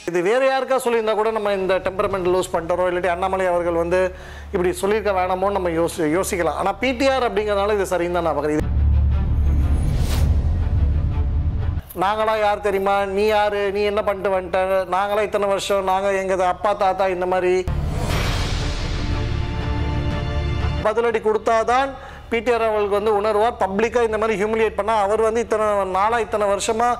இது வேற யாருக்கா சொல்லியிருந்தா கூட நம்ம இந்த டெம்பரமெண்ட் லூஸ் பண்ணிட்டோம் இல்லாட்டி அண்ணாமலை அவர்கள் வந்து இப்படி சொல்லியிருக்க வேணாமோன்னு நம்ம யோசி யோசிக்கலாம் ஆனால் பிடிஆர் அப்படிங்கிறதுனால இது சரின்னு தான் நான் பார்க்குறேன் இது நாங்களா யார் தெரியுமா நீ யாரு நீ என்ன பண்ணிட்டு வந்துட்ட நாங்களா இத்தனை வருஷம் நாங்கள் எங்கள் அப்பா தாத்தா இந்த மாதிரி பதிலடி கொடுத்தாதான் பிடிஆர் அவர்களுக்கு வந்து உணர்வார் பப்ளிக்காக இந்த மாதிரி ஹியூமிலியேட் பண்ணால் அவர் வந்து இத்தனை நாளாக இத்தனை வருஷமா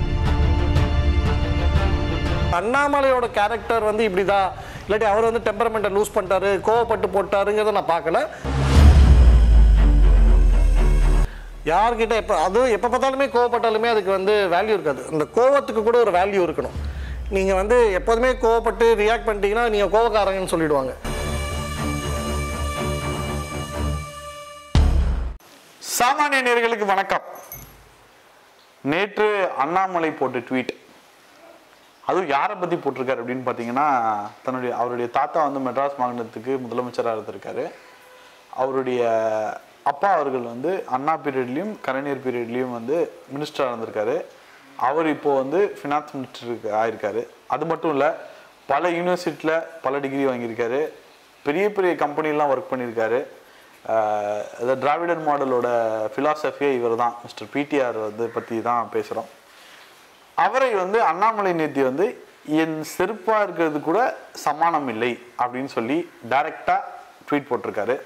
அண்ணாமலையோட கேரக்டர் வந்து இப்படிதான் இல்லாட்டி அவர் வந்து டெம்பரமெண்ட்டை லூஸ் பண்ணிட்டாரு கோவப்பட்டு போட்டாருங்கிறத நான் பார்க்கல யார்கிட்ட எப்போ அதுவும் எப்போ பார்த்தாலுமே கோவப்பட்டாலுமே அதுக்கு வந்து வேல்யூ இருக்காது இந்த கோவத்துக்கு கூட ஒரு வேல்யூ இருக்கணும் நீங்கள் வந்து எப்போதுமே கோவப்பட்டு ரியாக்ட் பண்ணிட்டீங்கன்னா நீங்கள் கோவக்காரங்கன்னு சொல்லிடுவாங்க சாமானிய நேர்களுக்கு வணக்கம் நேற்று அண்ணாமலை போட்ட ட்வீட் அதுவும் யாரை பத்தி போட்டிருக்காரு அப்படின்னு பார்த்தீங்கன்னா தன்னுடைய அவருடைய தாத்தா வந்து மெட்ராஸ் மாநிலத்துக்கு முதலமைச்சராக இருந்திருக்காரு அவருடைய அப்பா அவர்கள் வந்து அண்ணா பீரியட்லேயும் கலைஞர் பீரியட்லேயும் வந்து மினிஸ்டராக இருந்திருக்காரு அவர் இப்போ வந்து ஃபினான்ஸ் மினிஸ்டருக்கு ஆயிருக்காரு அது மட்டும் இல்லை பல யூனிவர்சிட்டியில் பல டிகிரி வாங்கியிருக்காரு பெரிய பெரிய கம்பெனிலாம் ஒர்க் பண்ணியிருக்காரு ஆஹ் இந்த திராவிடர் மாடலோட ஃபிலாசபியே இவர் தான் மிஸ்டர் பிடிஆர் வந்து பற்றி தான் பேசுகிறோம் அவரை வந்து அண்ணாமலை நேத்தி வந்து என் செருப்பா இருக்கிறது கூட சமானம் இல்லை அப்படின்னு சொல்லி டைரக்டா ட்வீட் போட்டிருக்காரு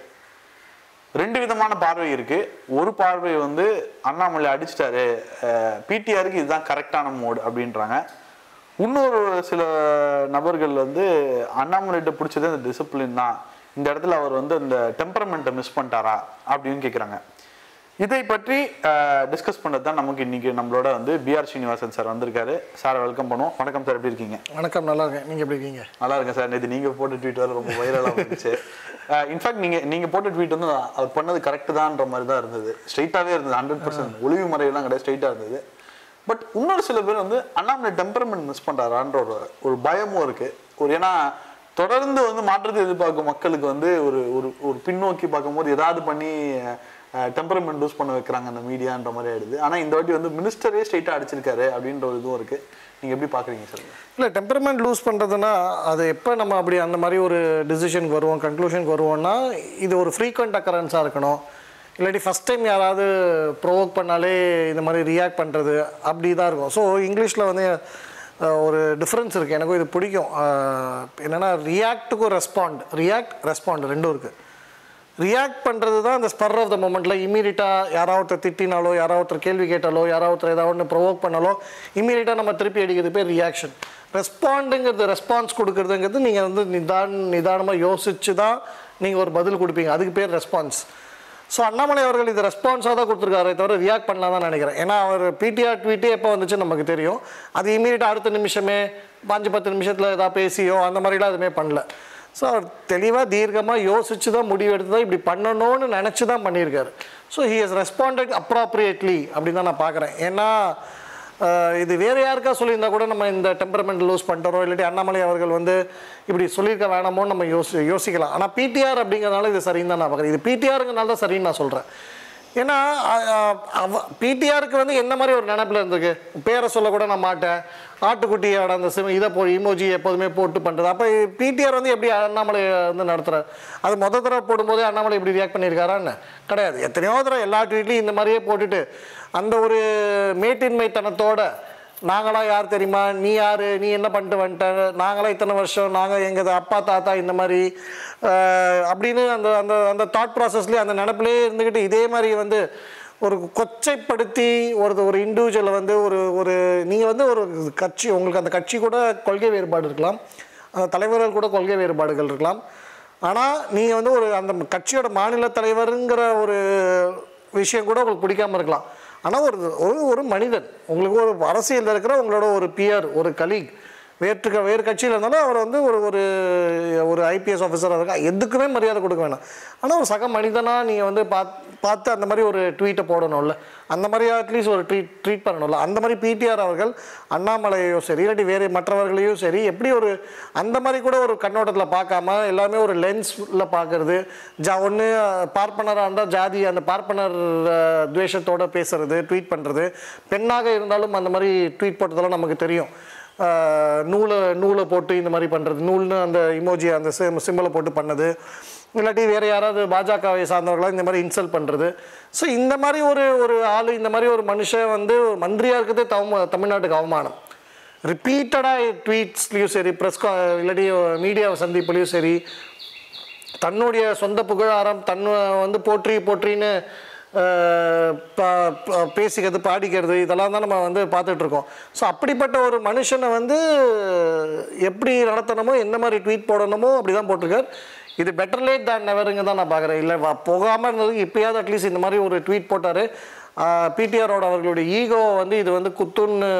ரெண்டு விதமான பார்வை இருக்கு ஒரு பார்வை வந்து அண்ணாமலை அடிச்சிட்டாரு பிடிஆருக்கு இதுதான் கரெக்டான மோடு அப்படின்றாங்க இன்னொரு சில நபர்கள் வந்து அண்ணாமலைகிட்ட பிடிச்சது அந்த டிசிப்ளின் தான் இந்த இடத்துல அவர் வந்து அந்த டெம்பரமெண்ட்டை மிஸ் பண்ணிட்டாரா அப்படின்னு கேட்குறாங்க இதை பற்றி டிஸ்கஸ் பண்ணது தான் நமக்கு இன்னைக்கு நம்மளோட வந்து பிஆர் ஸ்ரீனிவாசன் சார் வந்திருக்காரு சார் வெல்கம் பண்ணுவோம் வணக்கம் சார் எப்படி இருக்கீங்க வணக்கம் நல்லா இருக்கேன் நீங்கள் எப்படி இருக்கீங்க நல்லா இருக்கேன் சார் நேற்று நீங்க போட்ட ட்வீட் வேறு ரொம்ப வைரலாக இருந்துச்சு இன்ஃபேக்ட் நீங்க நீங்க போட்ட ட்வீட் வந்து அவர் பண்ணது கரெக்ட் தான்ற மாதிரி தான் இருந்தது ஸ்ட்ரைட்டாகவே இருந்தது ஹண்ட்ரட் பர்சன்ட் ஒளிவு மறைவெல்லாம் கிடையாது ஸ்ட்ரைட்டாக இருந்தது பட் இன்னொரு சில பேர் வந்து அண்ணாமலை டெம்பரமெண்ட் மிஸ் பண்றாரான்ற ஒரு ஒரு பயமும் இருக்கு ஒரு ஏன்னா தொடர்ந்து வந்து மாற்றத்தை எதிர்பார்க்கும் மக்களுக்கு வந்து ஒரு ஒரு ஒரு பின்னோக்கி பார்க்கும்போது ஏதாவது பண்ணி டெம்பரமெண்ட் லூஸ் பண்ண வைக்கிறாங்க அந்த மீடியான்ற மாதிரி ஆயிடுது ஆனா இந்த வாட்டி வந்து மினிஸ்டரே ஸ்ட்ரைட்டாக அடிச்சிருக்காரு அப்படின்ற ஒரு இதுவும் இருக்கு நீங்க எப்படி பாக்குறீங்க சார் இல்லை டெம்பரமெண்ட் லூஸ் பண்ணுறதுனா அது எப்போ நம்ம அப்படி அந்த மாதிரி ஒரு டிசிஷனுக்கு வருவோம் கன்க்ளூஷனுக்கு வருவோம்னா இது ஒரு ஃப்ரீக்வெண்ட் அக்கரன்ஸாக இருக்கணும் இல்லாட்டி ஃபஸ்ட் டைம் யாராவது ப்ரோவோக் பண்ணாலே இந்த மாதிரி ரியாக்ட் பண்ணுறது அப்படி தான் இருக்கும் ஸோ இங்கிலீஷில் வந்து அஹ், ஒரு டிஃப்ரென்ஸ் இருக்குது எனக்கும் இது பிடிக்கும் அஹ், என்னன்னா ரியாக்ட்டுக்கும் ரெஸ்பாண்ட் ரியாக்ட் ரெஸ்பாண்ட் ரெண்டும் இருக்குது ரியாக்ட் பண்ணுறது தான் அந்த ஸ்பர் ஆஃப் த மூமெண்ட்டில் இமீடியட்டாக யாராவது ஒருத்தர் திட்டினாலோ யாராவது ஒருத்தர் கேள்வி கேட்டாலோ யாராவது ஒருத்தர் ஏதாவது ஒன்று ப்ரொவோக் பண்ணாலோ இமீடியட்டாக நம்ம திருப்பி அடிக்கிறது பேர் ரியாக்ஷன் ரெஸ்பாண்டுங்கிறது ரெஸ்பான்ஸ் கொடுக்குறதுங்கிறது நீங்கள் வந்து நிதான நிதானமாக யோசிச்சு தான் நீங்கள் ஒரு பதில் கொடுப்பீங்க அதுக்கு பேர் ரெஸ்பான்ஸ் ஸோ அண்ணாமலை அவர்கள் இது ரெஸ்பான்ஸாக தான் கொடுத்துருக்காரு தவிர ரியாக்ட் பண்ணலாம் தான் நினைக்கிறேன் ஏன்னா அவர் பிடிஆர் ட்வீட்டே எப்போ வந்துச்சு நமக்கு தெரியும் அது இமீடியட்டாக அடுத்த நிமிஷமே பாஞ்சு பத்து நிமிஷத்தில் ஏதாவது பேசியோ அந்த மாதிரிலாம் எதுவுமே பண்ணல ஸோ அவர் தெளிவாக தீர்க்கமாக யோசிச்சு தான் முடிவு எடுத்து தான் இப்படி பண்ணணும்னு நினச்சி தான் பண்ணியிருக்காரு so he has responded appropriately அப்படின்னு தான் நான் பார்க்குறேன் ஏன்னா அஹ், இது வேறு யாருக்கா சொல்லியிருந்தா கூட நம்ம இந்த டெம்பரமெண்ட் லூஸ் பண்ணிட்டோம் இல்லாட்டி அண்ணாமலை அவர்கள் வந்து இப்படி சொல்லியிருக்க வேணாமோன்னு நம்ம யோசி யோசிக்கலாம் ஆனால் பிடிஆர் அப்படிங்கிறதுனால இது சரின்னு தான் நான் பார்க்குறேன் இது பிடிஆருங்கிறனால தான் சரின்னு நான் சொல்கிறேன் ஏன்னா பிடிஆருக்கு வந்து என்ன மாதிரி ஒரு நினைப்பில் இருந்திருக்கு பேரை சொல்ல கூட நான் மாட்டேன் ஆட்டுக்குட்டியோட அந்த சிம் இதை போ இமோஜி எப்போதுமே போட்டு பண்ணுறது அப்போ பிடிஆர் வந்து எப்படி அண்ணாமலை வந்து நடத்துகிறார் அது முத தடவை போடும்போதே அண்ணாமலை இப்படி ரியாக்ட் பண்ணியிருக்காரான்னு கிடையாது எத்தனையோ தடவை எல்லா ட்வீட்லையும் இந்த மாதிரியே போட்டுட்டு அந்த ஒரு மேட்டின்மைத்தனத்தோட நாங்களா யார் தெரியுமா நீ யார் நீ என்ன பண்ணிட்டு வந்துட்ட நாங்களா இத்தனை வருஷம் நாங்கள் எங்கள் அப்பா தாத்தா இந்த மாதிரி அஹ், அப்படின்னு அந்த அந்த அந்த தாட் ப்ராசஸ்லேயே அந்த நினப்பிலே இருந்துக்கிட்டு இதே மாதிரி வந்து ஒரு கொச்சைப்படுத்தி ஒரு ஒரு இண்டிவிஜுவலை வந்து ஒரு ஒரு நீங்கள் வந்து ஒரு கட்சி உங்களுக்கு அந்த கட்சி கூட கொள்கை வேறுபாடு இருக்கலாம் அந்த தலைவர்கள் கூட கொள்கை வேறுபாடுகள் இருக்கலாம் ஆனால் நீங்கள் வந்து ஒரு அந்த கட்சியோட மாநில தலைவருங்கிற ஒரு விஷயம் கூட உங்களுக்கு பிடிக்காம இருக்கலாம் ஆனால் ஒரு ஒரு ஒரு மனிதன் உங்களுக்கு ஒரு அரசியலில் இருக்கிற உங்களோட ஒரு பியர் ஒரு கலீக் வேற்று வேறு கட்சியில் இருந்தாலும் அவர் வந்து ஒரு ஒரு ஒரு ஐபிஎஸ் ஆஃபீஸராக இருக்கா எதுக்குமே மரியாதை கொடுக்க வேணாம் ஆனால் ஒரு சக மனிதனாக நீங்கள் வந்து பாத் பார்த்து அந்த மாதிரி ஒரு ட்வீட்டை போடணும்ல அந்த மாதிரி அட்லீஸ்ட் ஒரு ட்ரீட் ட்ரீட் பண்ணணும்ல அந்த மாதிரி பிடிஆர் அவர்கள் அண்ணாமலையோ சரி இல்லாட்டி வேறு மற்றவர்களையும் சரி எப்படி ஒரு அந்த மாதிரி கூட ஒரு கண்ணோட்டத்தில் பார்க்காம எல்லாமே ஒரு லென்ஸில் பார்க்கறது ஜா ஒன்று பார்ப்பனராக இருந்தால் ஜாதி அந்த பார்ப்பனர் அஹ், துவேஷத்தோட பேசுறது ட்வீட் பண்ணுறது பெண்ணாக இருந்தாலும் அந்த மாதிரி ட்வீட் போட்டதெல்லாம் நமக்கு தெரியும் ஆஹ், நூலை நூலை போட்டு இந்த மாதிரி பண்ணுறது நூல்னு அந்த இமோஜி அந்த சிம்பிளை போட்டு பண்ணது இல்லாட்டி வேறு யாராவது பாஜகவை சார்ந்தவர்களாக இந்த மாதிரி இன்சல்ட் பண்ணுறது ஸோ இந்த மாதிரி ஒரு ஒரு ஆள் இந்த மாதிரி ஒரு மனுஷன் வந்து ஒரு மந்திரியாக இருக்கிறதே தவ தமிழ்நாட்டுக்கு அவமானம் ரிப்பீட்டடாக ட்வீட்ஸ்லேயும் சரி ப்ரெஸ் இல்லாட்டி மீடியாவை சந்திப்புலையும் சரி தன்னுடைய சொந்த புகழாரம் தன் வந்து போற்றி போற்றின்னு அஹ், ப- ப- பேசிக்கிறது பாடிக்கிறது இதெல்லாம் தான் நம்ம வந்து பார்த்துட்டு இருக்கோம் ஸோ அப்படிப்பட்ட ஒரு மனுஷனை வந்து எப்படி நடத்தணுமோ என்ன மாதிரி ட்வீட் போடணுமோ அப்படி தான் போட்டிருக்கார் இது பெட்டர் லேட் தான் நெவருங்க தான் நான் பார்க்குறேன் இல்லை போகாமல் இருந்ததுக்கு இப்போயாவது அட்லீஸ்ட் இந்த மாதிரி ஒரு ட்வீட் போட்டார் பிடிஆரோட அவர்களுடைய ஈகோ வந்து இது வந்து குத்துன்னு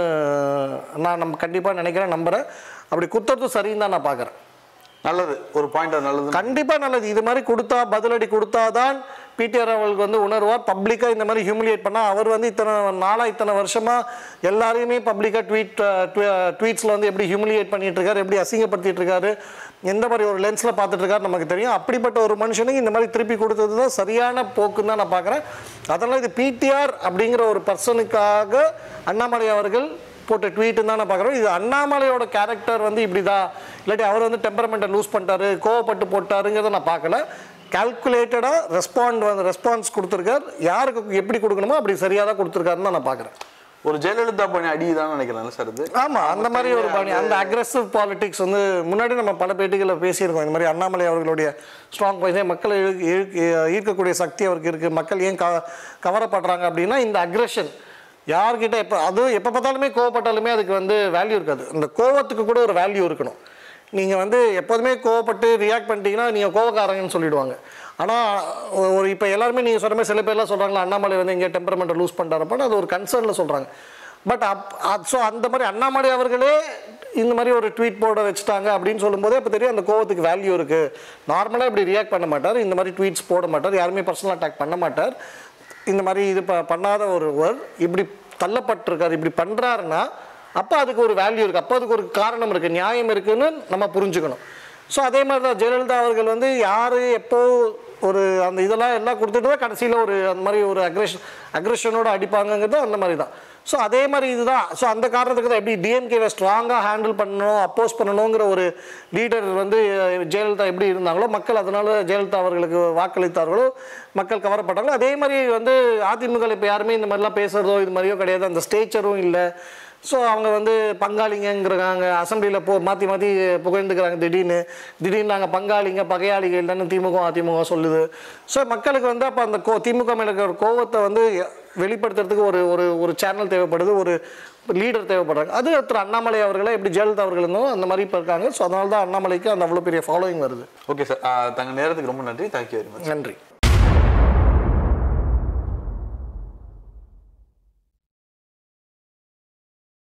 நான் நம்ம கண்டிப்பாக நினைக்கிறேன் நம்புகிறேன் அப்படி குத்துறது சரின்னு தான் நான் பார்க்குறேன் நல்லது ஒரு பாயிண்ட் நல்லது கண்டிப்பா நல்லது இது மாதிரி கொடுத்தா பதிலடி கொடுத்தாதான் பிடிஆர் அவர்களுக்கு வந்து உணர்வார் பப்ளிக்காக இந்த மாதிரி ஹியூமிலியேட் பண்ணா அவர் வந்து இத்தனை நாளா இத்தனை வருஷமா எல்லாரையுமே பப்ளிக்காக ட்வீட் ட்வீட்ஸில் வந்து எப்படி ஹியூமிலியேட் பண்ணிட்டு இருக்காரு எப்படி அசிங்கப்படுத்திட்டு இருக்காரு எந்த மாதிரி ஒரு லென்ஸில் பார்த்துட்டு இருக்காரு நமக்கு தெரியும் அப்படிப்பட்ட ஒரு மனுஷனுக்கு இந்த மாதிரி திருப்பி கொடுத்தது தான் சரியான போக்குன்னு தான் நான் பார்க்குறேன் அதெல்லாம் இது பிடிஆர் அப்படிங்கிற ஒரு பர்சனுக்காக அண்ணாமலை அவர்கள் போட்ட ட்வீட்டுன்னு தான் நான் பார்க்குறோம் இது அண்ணாமலையோட கேரக்டர் வந்து இப்படி தான் இல்லாட்டி அவர் வந்து டெம்பரமெண்ட்டை லூஸ் பண்ணிட்டாரு கோவப்பட்டு போட்டாருங்கிறத நான் பார்க்கல கால்குலேட்டடாக ரெஸ்பாண்ட் வந்து ரெஸ்பான்ஸ் கொடுத்துருக்கார் யாருக்கு எப்படி கொடுக்கணுமோ அப்படி சரியாக தான் கொடுத்துருக்காருன்னு தான் நான் பார்க்குறேன் ஒரு ஜெயலலிதா பண்ணி அடிதான் நினைக்கிறேன் சார் இது ஆமா அந்த மாதிரி ஒரு பாணி அந்த அக்ரெசிவ் பாலிடிக்ஸ் வந்து முன்னாடி நம்ம பல பேட்டிகளில் பேசியிருக்கோம் இந்த மாதிரி அண்ணாமலை அவர்களுடைய ஸ்ட்ராங் பாயிண்ட்ஸே மக்களை இழு- இழு- ஈர்க்கக்கூடிய சக்தி அவருக்கு இருக்குது மக்கள் ஏன் க கவரப்படுறாங்க அப்படின்னா இந்த அக்ரெஷன் யார்கிட்ட எப்போ அதுவும் எப்போ பார்த்தாலுமே கோவப்பட்டாலுமே அதுக்கு வந்து வேல்யூ இருக்காது இந்த கோவத்துக்கு கூட ஒரு வேல்யூ இருக்கணும் நீங்கள் வந்து எப்போதுமே கோவப்பட்டு ரியாக்ட் பண்ணிட்டீங்கன்னா நீங்கள் கோவக்காரங்கன்னு சொல்லிடுவாங்க ஆனால் ஒரு இப்போ எல்லாருமே நீங்கள் சொன்ன மாதிரி சில பேர்லாம் சொல்கிறாங்களா அண்ணாமலை வந்து எங்கேயோ டெம்பரமெண்ட்டை லூஸ் பண்ணிட்டாரப்போ அது ஒரு கன்சர்னில் சொல்கிறாங்க பட் அப் ஸோ அந்த மாதிரி அண்ணாமலை அவர்களே இந்த மாதிரி ஒரு ட்வீட் போட வச்சுட்டாங்க அப்படின்னு சொல்லும்போதே அப்போ தெரியும் அந்த கோவத்துக்கு வேல்யூ இருக்குது நார்மலாக இப்படி ரியாக்ட் பண்ண மாட்டார் இந்த மாதிரி ட்வீட்ஸ் போட மாட்டார் யாருமே பர்சனல் அட்டாக் பண்ண மாட்டார் இந்த மாதிரி இது ப பண்ணாத ஒருவர் இப்படி தள்ளப்பட்டிருக்காரு இப்படி பண்ணுறாருன்னா அப்போ அதுக்கு ஒரு வேல்யூ இருக்குது அப்போ அதுக்கு ஒரு காரணம் இருக்குது நியாயம் இருக்குன்னு நம்ம புரிஞ்சுக்கணும் ஸோ அதே மாதிரி தான் ஜெயலலிதா அவர்கள் வந்து யார் எப்போ ஒரு அந்த இதெல்லாம் எல்லாம் கொடுத்துட்டு தான் கடைசியில் ஒரு அந்த மாதிரி ஒரு அக்ரெஷன் அக்ரெஷனோட அடிப்பாங்கங்கிறது அந்த மாதிரி தான் ஸோ அதே மாதிரி இதுதான் ஸோ அந்த காரணத்துக்கு தான் எப்படி டிஎம்கேவை ஸ்ட்ராங்காக ஹேண்டில் பண்ணணும் அப்போஸ் பண்ணணுங்கிற ஒரு லீடர் வந்து அஹ், ஜெயலலிதா எப்படி இருந்தாங்களோ மக்கள் அதனால ஜெயலலிதா அவர்களுக்கு வாக்களித்தார்களோ மக்கள் கவரப்பட்டாங்களோ அதே மாதிரி வந்து அதிமுக இப்போ யாருமே இந்த மாதிரிலாம் பேசுகிறதோ இது மாதிரியோ கிடையாது அந்த ஸ்டேச்சரும் இல்லை ஸோ அவங்க வந்து பங்காளிங்கிறாங்க அசம்பிளியில் போ மாற்றி மாற்றி புகழ்ந்துக்கிறாங்க திடீர்னு திடீர்னு நாங்கள் பங்காளிங்க பகையாளிகள் இல்லைன்னு திமுக அதிமுக சொல்லுது ஸோ மக்களுக்கு வந்து அப்போ அந்த கோ திமுக மேலே இருக்கிற கோவத்தை வந்து வெளிப்படுத்துறதுக்கு ஒரு ஒரு ஒரு சேனல் தேவைப்படுது ஒரு லீடர் தேவைப்படுறாங்க அது திரு அண்ணாமலை அவர்களே எப்படி ஜெயலலிதா அவர்கள் இருந்தோம் அந்த மாதிரி இப்போ இருக்காங்க ஸோ அதனால தான் அண்ணாமலைக்கு அந்த அவ்வளோ பெரிய ஃபாலோயிங் வருது ஓகே சார் தங்க நேரத்துக்கு ரொம்ப நன்றி தேங்க்யூ வெரி மச் நன்றி